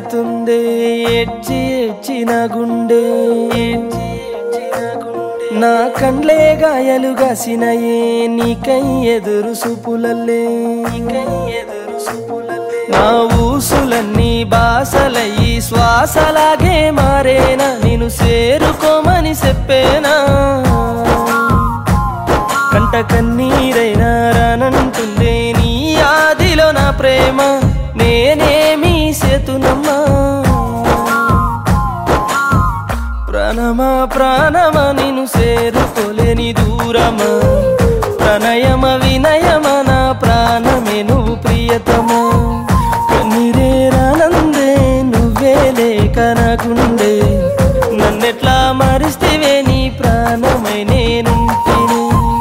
అయితుందే ఏడ్చి ఏడ్చి నా గుండె నా కండ్లే గాయలు గాసినయే నీకై ఎదురు సూపులల్లే నా ఊసులన్నీ బాసలయ్యి శ్వాసలాగే మారేనా నేను చేరుకోమని చెప్పేనా కంట కన్నీరైనా రానంటుందే నీ ఆదిలో నా ప్రేమ నేనేమి సేతునమ్మా ప్రాణమా ప్రాణమా నిన్ను చేరుకోలేని దూరమా ప్రణయమ వినయమ నా ప్రాణమే నువ్వు ప్రియతమా కన్నీరే రానందే నువ్వే లేక నాకుండే నన్నెట్లా మరిస్తేవే నీ ప్రాణమై నేనుంటిని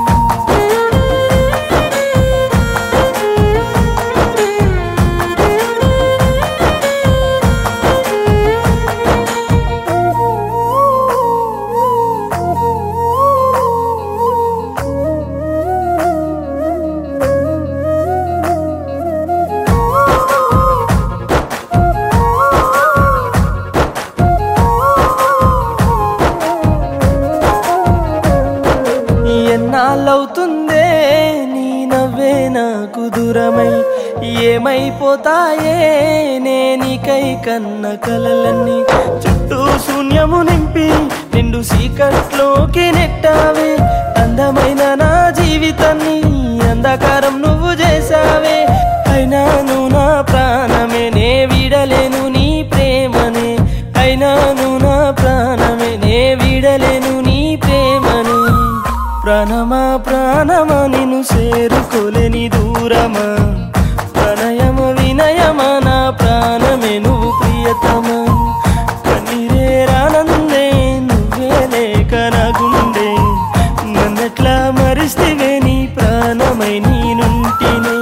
ఎన్నాళ్ళవుతుందే నీ నవ్వే నాకు దూరమై ఏమైపోతాయే నేనికై కన్న కలలన్నీ చుట్టూ శూన్యము నింపి నిండు సీకట్లోకి నెట్టావే అందమైన నా జీవితాన్ని అంధకారం నువ్వు చేసావే అయినా నువ్వు నా ప్రాణమే నే విడలేను నీ ప్రేమనే అయినా నువ్వు నా ప్రాణమే నే విడలేను నీ ప్రేమని ప్రాణమా ప్రాణమా నిన్ను చేరుకోలేని దూరమా ప్రణయమ వినయమ నా ప్రాణమే నువ్వు ప్రియతమా కన్నీరే రానందే నువ్వే లేక నా గుండె నన్నెట్లా మరిస్తేవే నీ ప్రాణమై నేనుంటినే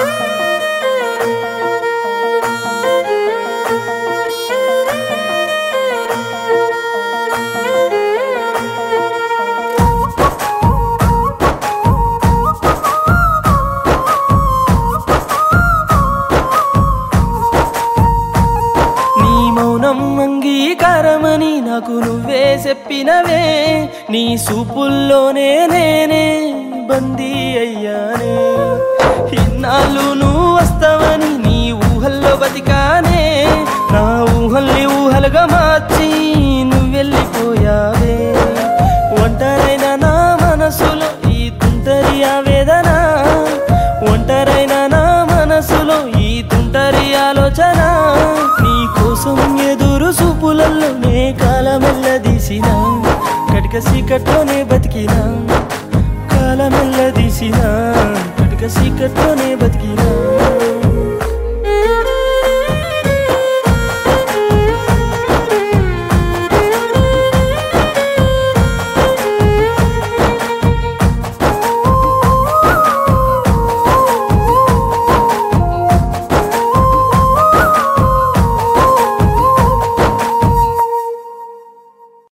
నీ మౌనం అంగీకారమని నాకు నువ్వే చెప్పినవే నీ సూపుల్లోనే నేనే బందీ అయ్యానే ఇన్నాళ్ళు నువ్వు వస్తావని నీ ఊహల్లో బతికానే నా ఊహల్ని ఊహలుగా మార్చి నువ్వెళ్ళిపోయావే ఒంటరైన నా మనసులో ఈ తుంటరి ఆవేదన ఒంటరైన నా మనసులో ఈ తుంటరి ఆలోచన నీ కోసం ఎదురు చూపులలో నే కాలమెల్లదీసిన కటిక సీకట్లోనే బతికినా కాలమెల్లదీసిన కటిక సీకట్లోనే బతికినా